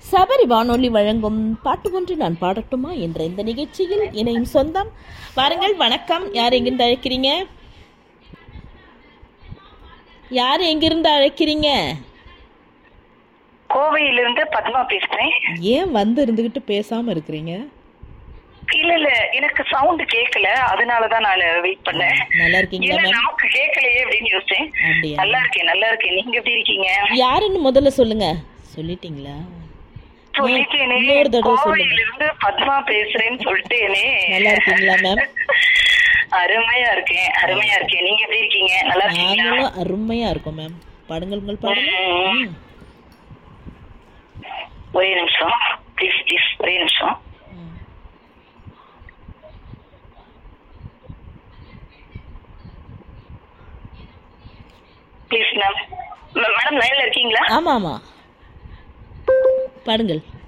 சபரி வானொலி வழங்கும் பாட்டு ஒன்று நான் பாடட்டுமா என்ற இந்த நிகழ்ச்சியில் இணையும் சொந்தம் வாருங்கள் வணக்கம் யார் எங்கிருந்து அழைக்கிறீங்க யார் எங்கிருந்து அழைக்கிறீங்க கோவையிலிருந்து பத்மா பேசுறேன் ஏன் வந்து இருந்துகிட்டு பேசாம இருக்கிறீங்க இல்ல இல்ல எனக்கு சவுண்ட் கேட்கல அதனாலதான் நான் வெயிட் பண்ணேன் நல்லா இருக்கீங்களா இல்ல மேம் நமக்கு கேட்கலையே அப்படின்னு யோசிச்சேன் அப்படியா நல்லா இருக்கேன் நல்லா இருக்கேன் நீங்க எப்படி இருக்கீங்க யாருன்னு முதல்ல சொல்லுங்க சொல்லிட்டீங்களா சொல்லிட்டேனே இன்னொரு தடவை சொல்லுங்க. கோவையிலிருந்து பத்மா பேசுறேன்னு சொல்லிட்டேனே நல்லா இருக்கீங்களா மேம் அருமையா இருக்கேன் அருமையா இருக்கேன் நீங்க எப்படி இருக்கீங்க நல்லா இருக்கீங்களா நாங்களும் அருமையா இருக்கோம் மேம் பாடுங்கள் உங்கள் பாடுங்க ம். ம். ஒரே நிமிஷம் ப்ளீஸ் ப்ளீஸ் ஒரே நிமிஷம் ம். ப்ளீஸ் மேம் மேடம் லைன்ல இருக்கீங்களா ஆமா ஆமா பாடுங்கள்